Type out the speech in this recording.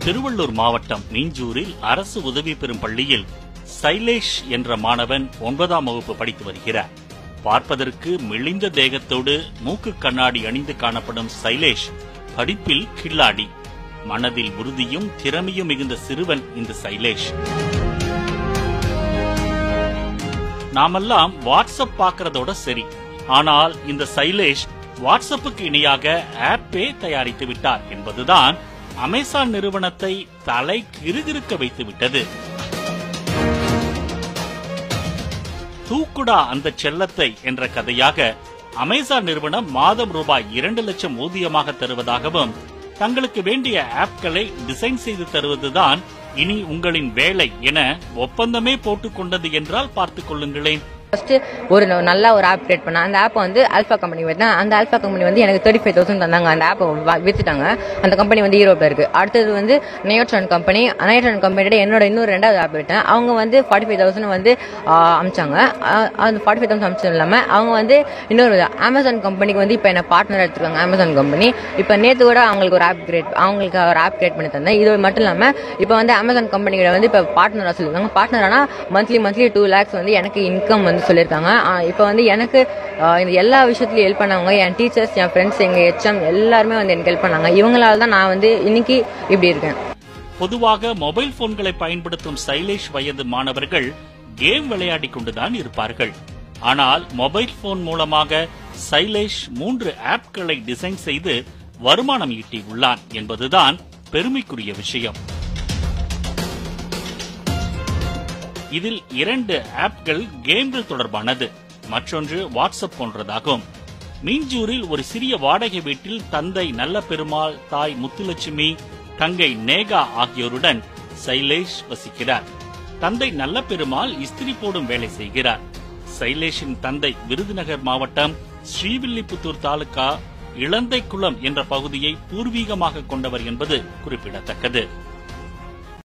திருவள்ளூர் மாவட்டம் மீஞ்சூரில் அரசு உதவி பெறும் பள்ளியில் சைலேஷ் என்ற மாணவன் ஒன்பதாம் வகுப்பு படித்து வருகிறார் பார்ப்பதற்கு மெலிந்த தேகத்தோடு மூக்கு கண்ணாடி அணிந்து காணப்படும் சைலேஷ் படிப்பில் கில்லாடி மனதில் உறுதியும் திறமையும் மிகுந்த சிறுவன் இந்த சைலேஷ் நாமெல்லாம் வாட்ஸ்அப் பார்க்கறதோட சரி ஆனால் இந்த சைலேஷ் வாட்ஸ்அப்புக்கு இணையாக ஆப்பே தயாரித்து விட்டார் என்பதுதான் அமேசான் நிறுவனத்தை தலை கிறுகிறுக்க வைத்து விட்டது தூக்குடா அந்த செல்லத்தை என்ற கதையாக அமேசான் நிறுவனம் மாதம் ரூபாய் இரண்டு லட்சம் ஊதியமாக தருவதாகவும் தங்களுக்கு வேண்டிய ஆப்களை டிசைன் செய்து தருவதுதான் இனி உங்களின் வேலை என ஒப்பந்தமே போட்டுக் கொண்டது என்றால் பார்த்துக் கொள்ளுங்களேன் ஃபர்ஸ்ட் ஒரு ந- நல்ல ஒரு ஆப் கிரியேட் பண்ணேன் அந்த ஆப் வந்து ஆல்ஃபா கம்பெனி வந்தேன் அந்த ஆல்ஃபா கம்பெனி வந்து எனக்கு தேர்ட்டி ஃபைவ் தௌசண்ட் தந்தாங்க அந்த ஆப்பை வித்துட்டாங்க அந்த கம்பெனி வந்து யூரோப்ல இருக்கு அடுத்தது வந்து நயோட்ரான் கம்பெனி நயோட்ரான் கம்பெனியோட என்னோட இன்னொரு ரெண்டாவது ஆப் விட்டேன் அவங்க வந்து ஃபார்ட்டி ஃபைவ் தௌசண்ட் வந்து ஆஹ், அமிச்சாங்க ஆஹ், அந்த ஃபார்ட்டி ஃபைவ் தௌசண்ட் அமிச்சது இல்லாமல் அவங்க வந்து இன்னொரு அமேசான் கம்பெனிக்கு வந்து இப்போ என்ன பார்ட்னர் எடுத்துருக்காங்க அமேசான் கம்பெனி இப்போ நேற்று கூட அவங்களுக்கு ஒரு ஆப் கிரியேட் அவங்களுக்கு ஒரு ஆப் கிரியேட் பண்ணி தந்தேன் இது மட்டும் இல்லாமல் இப்போ வந்து அமேசான் கம்பெனியோட வந்து இப்போ பார்ட்னராக சொல்லியிருக்காங்க பார்ட்னர் ஆனால் மந்த்லி மந்த்லி டூ லேக்ஸ் வந்து எனக்கு இன்கம் வந்து சொல்லியிருக்காங்க இப்போ வந்து எனக்கு ஆஹ், இந்த எல்லா விஷயத்துலையும் ஹெல்ப் பண்ணவங்க என் டீச்சர்ஸ் என் ஃப்ரெண்ட்ஸ் எங்கள் ஹெச்எம் எல்லாருமே வந்து எனக்கு ஹெல்ப் பண்ணாங்க இவங்களால தான் நான் வந்து இன்னைக்கு இப்படி இருக்கேன் பொதுவாக மொபைல் போன்களை பயன்படுத்தும் சைலேஷ் வயது மாணவர்கள் கேம் விளையாடிக் கொண்டுதான் இருப்பார்கள் ஆனால் மொபைல் போன் மூலமாக சைலேஷ் மூன்று ஆப்களை டிசைன் செய்து வருமானம் ஈட்டி உள்ளான் என்பதுதான் பெருமைக்குரிய விஷயம் இதில் இரண்டு ஆப்கள் கேம்கள் தொடர்பானது மற்றொன்று வாட்ஸ்அப் போன்றதாகும் மீஞ்சூரில் ஒரு சிறிய வாடகை வீட்டில் தந்தை நல்ல பெருமாள் தாய் முத்துலட்சுமி தங்கை நேகா ஆகியோருடன் சைலேஷ் வசிக்கிறார் தந்தை நல்ல பெருமாள் இஸ்திரி போடும் வேலை செய்கிறார் சைலேஷின் தந்தை விருதுநகர் மாவட்டம் ஸ்ரீவில்லிபுத்தூர் தாலுகா இளந்தைக்குளம் என்ற பகுதியை பூர்வீகமாக கொண்டவர் என்பது குறிப்பிடத்தக்கது